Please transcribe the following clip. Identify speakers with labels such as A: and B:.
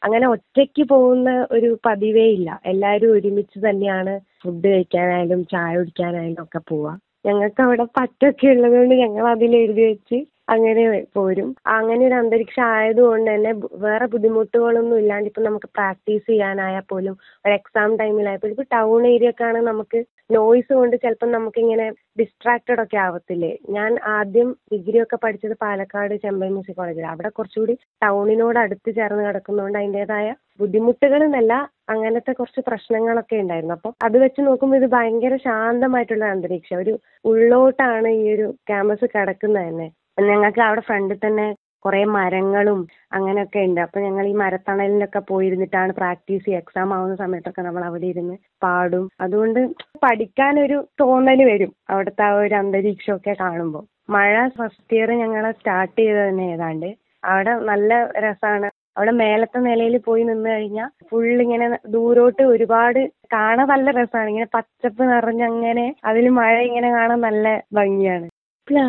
A: അങ്ങനെ ഒറ്റയ്ക്ക് പോകുന്ന ഒരു പതിവേ ഇല്ല എല്ലാവരും ഒരുമിച്ച് തന്നെയാണ് ഫുഡ് കഴിക്കാനായാലും ചായ കുടിക്കാനായാലും ഒക്കെ പോവുക ഞങ്ങൾക്ക് അവിടെ പറ്റൊക്കെ ഉള്ളത് കൊണ്ട് ഞങ്ങൾ അതിൽ എഴുതി വെച്ച് അങ്ങനെ പോരും അങ്ങനെ ഒരു അന്തരീക്ഷം ആയതുകൊണ്ട് തന്നെ ബു- വേറെ ബുദ്ധിമുട്ടുകളൊന്നും ഇല്ലാണ്ട് ഇപ്പം നമുക്ക് പ്രാക്ടീസ് ചെയ്യാനായാൽ പോലും ഒരു എക്സാം ടൈമിലായപ്പോലും ഇപ്പോൾ ടൗൺ ഏരിയ ഒക്കെ ആണെങ്കിൽ നമുക്ക് നോയ്സ് കൊണ്ട് ചിലപ്പം നമുക്കിങ്ങനെ ഡിസ്ട്രാക്റ്റഡ് ഒക്കെ ആവത്തില്ലേ ഞാൻ ആദ്യം ഡിഗ്രി ഒക്കെ പഠിച്ചത് പാലക്കാട് ചെമ്പൈ മ്യൂസിക് കോളേജിൽ അവിടെ കുറച്ചുകൂടി ടൗണിനോട് അടുത്ത് ചേർന്ന് കിടക്കുന്നതുകൊണ്ട് അതിൻ്റെതായ ബുദ്ധിമുട്ടുകൾ എന്നല്ല അങ്ങനത്തെ കുറച്ച് പ്രശ്നങ്ങളൊക്കെ ഉണ്ടായിരുന്നു അപ്പം അത് വെച്ച് നോക്കുമ്പോൾ ഇത് ഭയങ്കര ശാന്തമായിട്ടുള്ള അന്തരീക്ഷം ഒരു ഉള്ളോട്ടാണ് ഈ ഒരു ക്യാമ്പസ് കിടക്കുന്നത് തന്നെ ഞങ്ങൾക്ക് അവിടെ ഫ്രണ്ടിൽ തന്നെ കുറേ മരങ്ങളും അങ്ങനെയൊക്കെ ഉണ്ട് അപ്പോൾ ഞങ്ങൾ ഈ മരത്തണലിലൊക്കെ പോയിരുന്നിട്ടാണ് പ്രാക്ടീസ് ചെയ്യുക എക്സാം ആവുന്ന സമയത്തൊക്കെ നമ്മൾ അവിടെ ഇരുന്ന് പാടും അതുകൊണ്ട് പഠിക്കാനൊരു തോന്നൽ വരും അവിടുത്തെ ആ ഒരു അന്തരീക്ഷമൊക്കെ കാണുമ്പോൾ മഴ ഫസ്റ്റ് ഇയർ ഞങ്ങൾ സ്റ്റാർട്ട് ചെയ്തത് തന്നെ ഏതാണ്ട് അവിടെ നല്ല രസമാണ് അവിടെ മേലത്തെ നിലയിൽ പോയി നിന്ന് കഴിഞ്ഞാൽ ഫുൾ ഇങ്ങനെ ദൂരോട്ട് ഒരുപാട് കാണാൻ നല്ല രസമാണ് ഇങ്ങനെ പച്ചപ്പ് നിറഞ്ഞങ്ങനെ അതിൽ മഴ ഇങ്ങനെ കാണാൻ നല്ല ഭംഗിയാണ്